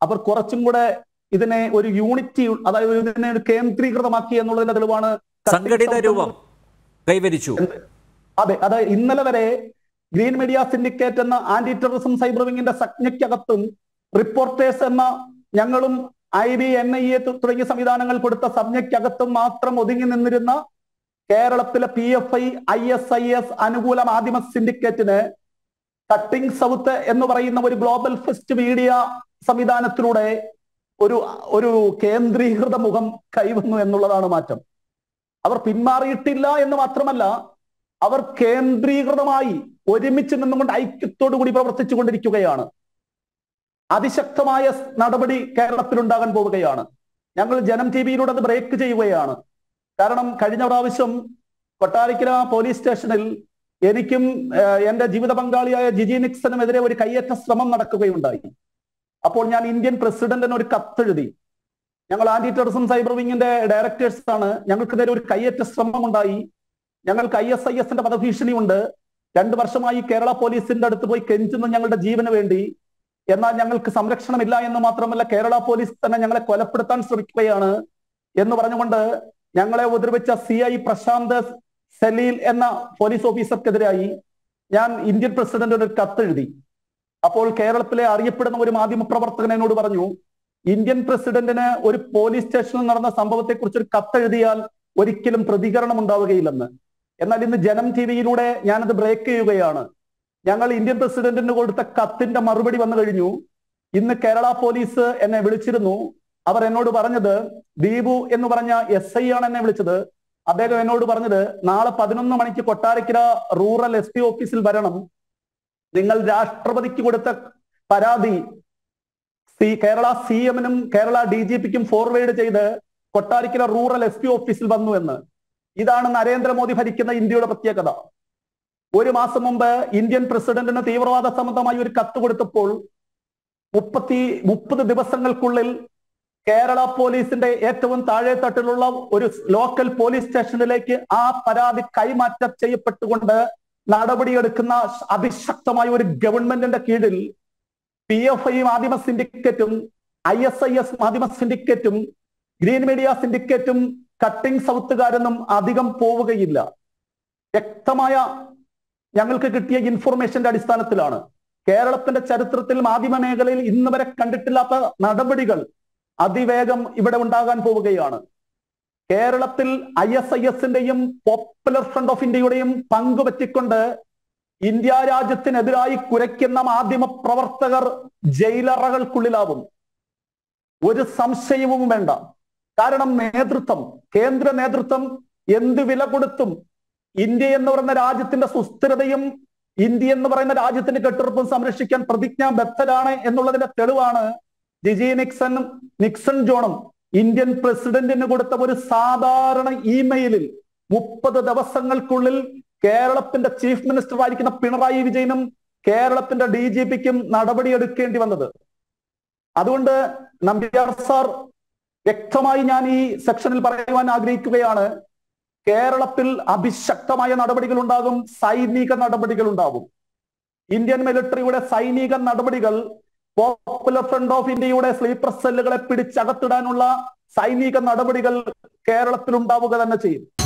അവർ കുറച്ചും കൂടെ ഇതിനെ ഒരു യൂണിറ്റി അതായത് ഇതിനെ ഒരു കേന്ദ്രീകൃതമാക്കി എന്നുള്ളതിന്റെ തെളിവാണ് സംഘടിത രൂപം കൈവരിച്ചു അതെ അതായത് ഇന്നലെ വരെ ഗ്രീൻ മീഡിയ സിൻഡിക്കേറ്റ് എന്ന ആന്റി ടെററിസം സൈബർ വിങ്ങിന്റെ സംജ്ഞയ്ക്കകത്തും റിപ്പോർട്ടേഴ്സ് എന്ന ഞങ്ങളും I B N I A തുടങ്ങിയ സംവിധാനങ്ങൾ കൊടുത്ത സംജ്ഞയ്ക്കകത്തും മാത്രം ഒതുങ്ങി നിന്നിരുന്ന കേരളത്തിലെ P F I I S I S അനുകൂല മാധ്യമ സിൻഡിക്കേറ്റിന് കട്ടിംഗ് സൗത്ത് എന്ന് പറയുന്ന ഒരു ഗ്ലോബൽ ഫസ്റ്റ് മീഡിയ സംവിധാനത്തിലൂടെ ഒരു ഒരു കേന്ദ്രീകൃത മുഖം കൈവന്നു എന്നുള്ളതാണ് മാറ്റം അവർ പിന്മാറിയിട്ടില്ല എന്ന് മാത്രമല്ല അവർ കേന്ദ്രീകൃതമായി ഒരുമിച്ച് നിന്നുകൊണ്ട് ഐക്യത്തോടു കൂടി പ്രവർത്തിച്ചു കൊണ്ടിരിക്കുകയാണ് അതിശക്തമായ നടപടി കേരളത്തിൽ ഉണ്ടാകാൻ പോവുകയാണ് ഞങ്ങൾ ജനം ടി വിയിലൂടെ അത് ബ്രേക്ക് ചെയ്യുകയാണ് കാരണം കഴിഞ്ഞ പ്രാവശ്യം കൊട്ടാരക്കര പോലീസ് സ്റ്റേഷനിൽ എനിക്കും ഏഹ്, എന്റെ ജീവിത പങ്കാളിയായ ജിജി നിക്സനുമെതിരെ ഒരു കയ്യേറ്റ ശ്രമം നടക്കുകയുണ്ടായി അപ്പോൾ ഞാൻ ഇന്ത്യൻ പ്രസിഡന്റിന് ഒരു കത്തെഴുതി ഞങ്ങൾ ആന്റി ടെററിസം സൈബർ വിങ്ങിന്റെ ഡയറക്ടേഴ്സ് ആണ് ഞങ്ങൾക്കെതിരെ ഒരു കയ്യേറ്റ ശ്രമം ഉണ്ടായി ഞങ്ങൾക്ക് ഐ എസ് ഐ എസിന്റെ വധഭീഷണിയുണ്ട് രണ്ടു വർഷമായി കേരള പോലീസിന്റെ അടുത്ത് പോയി കെഞ്ചുന്നു ഞങ്ങളുടെ ജീവന് വേണ്ടി എന്നാൽ ഞങ്ങൾക്ക് സംരക്ഷണമില്ല എന്ന് മാത്രമല്ല കേരള പോലീസ് തന്നെ ഞങ്ങളെ കൊലപ്പെടുത്താൻ ശ്രമിക്കുകയാണ് എന്ന് പറഞ്ഞുകൊണ്ട് ഞങ്ങളെ ഉപദ്രവിച്ച സി ഐ പ്രശാന്ത് സലീൽ എന്ന പോലീസ് ഓഫീസർക്കെതിരായി ഞാൻ ഇന്ത്യൻ പ്രസിഡന്റിന് ഒരു കത്തെഴുതി അപ്പോൾ കേരളത്തിലെ അറിയപ്പെടുന്ന ഒരു മാധ്യമ പ്രവർത്തകൻ എന്നോട് പറഞ്ഞു ഇന്ത്യൻ പ്രസിഡന്റിന് ഒരു പോലീസ് സ്റ്റേഷനിൽ നടന്ന സംഭവത്തെക്കുറിച്ച് ഒരു കത്തെഴുതിയാൽ ഒരിക്കലും പ്രതികരണം ഉണ്ടാവുകയില്ലെന്ന് എന്നാൽ ഇന്ന് ജനം ടി വിയിലൂടെ ഞാനത് ബ്രേക്ക് ചെയ്യുകയാണ് ഞങ്ങൾ ഇന്ത്യൻ പ്രസിഡന്റിന് കൊടുത്ത കത്തിന്റെ മറുപടി വന്നു കഴിഞ്ഞു ഇന്ന് കേരള പോലീസ് എന്നെ വിളിച്ചിരുന്നു അവർ എന്നോട് പറഞ്ഞത് ദീപു എന്ന് പറഞ്ഞ എസ് ഐ ആണ് എന്നെ വിളിച്ചത് അദ്ദേഹം എന്നോട് പറഞ്ഞത് നാളെ പതിനൊന്ന് മണിക്ക് കൊട്ടാരക്കര റൂറൽ എസ് പി ഓഫീസിൽ വരണം നിങ്ങൾ രാഷ്ട്രപതിക്ക് കൊടുത്ത പരാതി സി കേരള സി എമ്മിനും കേരള ഡി ജി പിക്കും ഫോർവേഡ് ചെയ്ത് കൊട്ടാരക്കര റൂറൽ എസ് പി ഓഫീസിൽ വന്നു എന്ന് ഇതാണ് നരേന്ദ്രമോദി ഭരിക്കുന്ന ഇന്ത്യയുടെ പ്രത്യേകത ഒരു മാസം മുമ്പ് ഇന്ത്യൻ പ്രസിഡന്റിന് തീവ്രവാദ സംബന്ധമായി ഒരു കത്ത് കൊടുത്തപ്പോൾ മുപ്പത്തി മുപ്പത് ദിവസങ്ങൾക്കുള്ളിൽ കേരള പോലീസിന്റെ ഏറ്റവും താഴെ തട്ടിലുള്ള ഒരു ലോക്കൽ പോലീസ് സ്റ്റേഷനിലേക്ക് ആ പരാതി കൈമാറ്റം ചെയ്യപ്പെട്ടുകൊണ്ട് നടപടിയെടുക്കുന്ന അതിശക്തമായ ഒരു ഗവൺമെന്റിന്റെ കീഴിൽ പി എഫ് ഐ മാധ്യമ സിൻഡിക്കേറ്റും ഐ എസ് ഐ എസ് മാധ്യമ സിൻഡിക്കേറ്റും ഗ്രീൻ മീഡിയ സിൻഡിക്കേറ്റും കട്ടിംഗ് സൗത്തുകാരൊന്നും അധികം പോവുകയില്ല വ്യക്തമായ ഞങ്ങൾക്ക് കിട്ടിയ ഇൻഫർമേഷന്റെ അടിസ്ഥാനത്തിലാണ് കേരളത്തിന്റെ ചരിത്രത്തിൽ മാധ്യമ മേഖലയിൽ ഇന്ന് വരെ കണ്ടിട്ടില്ലാത്ത നടപടികൾ അതിവേഗം ഇവിടെ ഉണ്ടാകാൻ പോവുകയാണ് കേരളത്തിൽ ഐ എസ് ഐ എസിന്റെയും പോപ്പുലർ ഫ്രണ്ട് ഓഫ് ഇന്ത്യയുടെയും പങ്ക് പറ്റിക്കൊണ്ട് ഇന്ത്യ രാജ്യത്തിനെതിരായി കുരയ്ക്കുന്ന മാധ്യമ പ്രവർത്തകർ ജയിലറകൾക്കുള്ളിലാവും ഒരു സംശയവും വേണ്ട കാരണം നേതൃത്വം കേന്ദ്ര നേതൃത്വം എന്ത് വില കൊടുത്തും ഇന്ത്യ എന്ന് പറയുന്ന രാജ്യത്തിന്റെ സുസ്ഥിരതയും ഇന്ത്യ എന്ന് പറയുന്ന രാജ്യത്തിന്റെ കെട്ടുറപ്പും സംരക്ഷിക്കാൻ പ്രതിജ്ഞാബദ്ധരാണ് എന്നുള്ളതിന്റെ തെളിവാണ് ജിജി നിക്സണും നിക്സൺ ജോണും ഇന്ത്യൻ പ്രസിഡന്റിന് കൊടുത്ത ഒരു സാധാരണ ഇമെയിലിൽ മുപ്പത് ദിവസങ്ങൾക്കുള്ളിൽ കേരളത്തിന്റെ ചീഫ് മിനിസ്റ്റർ ആയിരിക്കുന്ന പിണറായി വിജയനും കേരളത്തിന്റെ ഡി ജി പിക്കും നടപടിയെടുക്കേണ്ടി വന്നത് അതുകൊണ്ട് നമ്പ്യാർ സാർ വ്യക്തമായി ഞാൻ ഈ സെക്ഷനിൽ പറയുവാൻ ആഗ്രഹിക്കുകയാണ് കേരളത്തിൽ അഭിശക്തമായ നടപടികൾ ഉണ്ടാകും സൈനിക നടപടികൾ ഉണ്ടാകും ഇന്ത്യൻ മിലിറ്ററിയുടെ സൈനിക നടപടികൾ പോപ്പുലർ ഫ്രണ്ട് ഓഫ് ഇന്ത്യയുടെ സ്ലീപ്പർ സെല്ലുകളെ പിടിച്ചകത്തിടാനുള്ള സൈനിക നടപടികൾ കേരളത്തിൽ ഉണ്ടാവുക തന്നെ ചെയ്യും